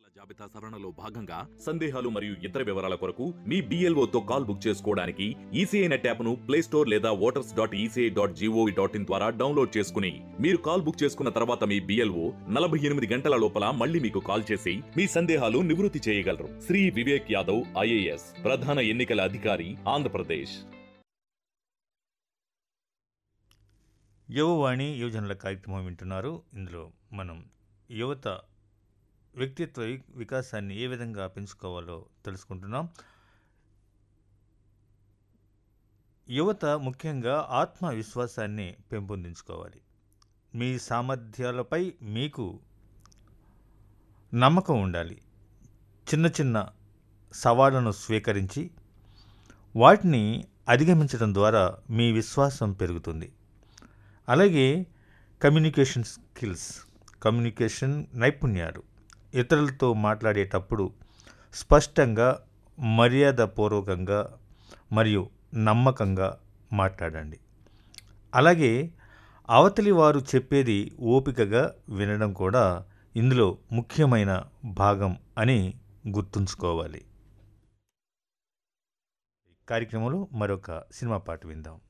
జాబితా సవరణలో భాగంగా సందేహాలు మరియు ఇతర వివరాల కొరకు మీ BLO తో కాల్ బుక్ చేసుకోవడానికి ఈసీఐ నెట్ యాప్ను ప్లే స్టోర్ లేదా voters dot ECI dot GOV dot in ద్వారా డౌన్లోడ్ చేసుకుని మీరు కాల్ బుక్ చేసుకున్న తర్వాత మీ బిఎల్ఓ నలభై ఎనిమిది గంటల లోపల మళ్ళీ మీకు కాల్ చేసి మీ సందేహాలు నివృత్తి చేయగలరు శ్రీ వివేక్ యాదవ్ ఐఏఎస్ ప్రధాన ఎన్నికల అధికారి ఆంధ్రప్రదేశ్ యువవాణి యువజనుల కార్యక్రమం వింటున్నారు ఇందులో మనం యువత వ్యక్తిత్వ వి- వికాసాన్ని ఏ విధంగా పెంచుకోవాలో తెలుసుకుంటున్నాం యువత ముఖ్యంగా ఆత్మవిశ్వాసాన్ని పెంపొందించుకోవాలి మీ సామర్థ్యాలపై మీకు నమ్మకం ఉండాలి చిన్న చిన్న సవాళ్లను స్వీకరించి వాటిని అధిగమించడం ద్వారా మీ విశ్వాసం పెరుగుతుంది అలాగే కమ్యూనికేషన్ స్కిల్స్ కమ్యూనికేషన్ నైపుణ్యాలు ఇతరులతో మాట్లాడేటప్పుడు స్పష్టంగా మర్యాదపూర్వకంగా మరియు నమ్మకంగా మాట్లాడండి అలాగే అవతలి వారు చెప్పేది ఓపికగా వినడం కూడా ఇందులో ముఖ్యమైన భాగం అని గుర్తుంచుకోవాలి కార్యక్రమంలో మరొక సినిమా పాట విందాం